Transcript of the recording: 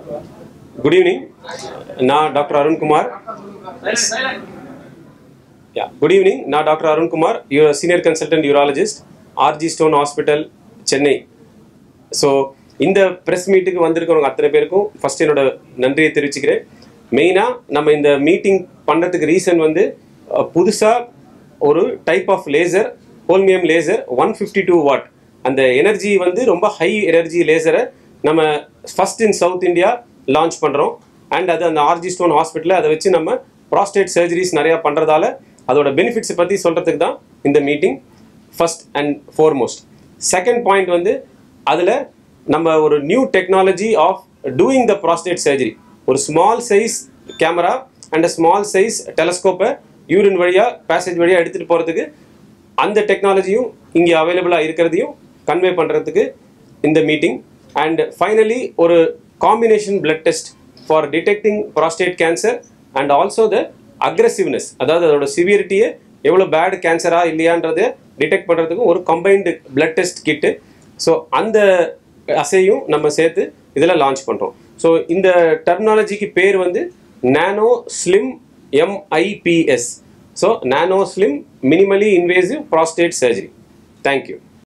good evening நான் doctor Arunkumar yeah good evening நான் doctor Arunkumar you senior consultant urologist RG stone hospital Chennai so இந்த press மீட்டுக்கு வந்திருக்கிறவங்க அத்தனை பேருக்கும் ஃபர்ஸ்ட் என்னோட நன்றியை தெரிவிச்சுக்கிறேன் மெயினாக நம்ம இந்த மீட்டிங் பண்ணுறதுக்கு ரீசன் வந்து புதுசாக ஒரு type of laser holmium laser one fifty two watt அந்த எனர்ஜி வந்து ரொம்ப ஹை எனர்ஜி லேசரை நம்ம first in south India launch பண்ணுறோம் அண்ட் அது அந்த ஆர்ஜி ஸ்டோன் ஹாஸ்பிட்டலில் அதை வச்சு நம்ம ப்ராஸ்டேட் சர்ஜரிஸ் நிறையா பண்ணுறதால அதோட பெனிஃபிட்ஸை பற்றி சொல்கிறதுக்கு தான் இந்த meeting first and foremost second point வந்து அதில் நம்ம ஒரு new technology of doing the prostate surgery ஒரு small size camera and small size டெலஸ்கோப்பை யூரின் வழியாக பேசேஜ் வழியாக எடுத்துகிட்டு போகிறதுக்கு அந்த டெக்னாலஜியும் இங்கே அவைலபிளாக இருக்கிறதையும் கன்வே பண்ணுறதுக்கு இந்த மீட்டிங் அண்ட் ஃபைனலி ஒரு combination blood test for detecting prostate cancer and also the aggressiveness அதாவது அதோட சிவியரிட்டியை எவ்வளோ பேட் கேன்சரா இல்லையான்றதை டிடெக்ட் பண்ணுறதுக்கும் ஒரு combined blood test kit so அந்த அசையும் நம்ம சேர்த்து இதில் லான்ச் பண்ணுறோம் ஸோ இந்த டெர்மினாலஜிக்கு பேர் வந்து nano slim MIPS so nano slim minimally invasive prostate surgery thank you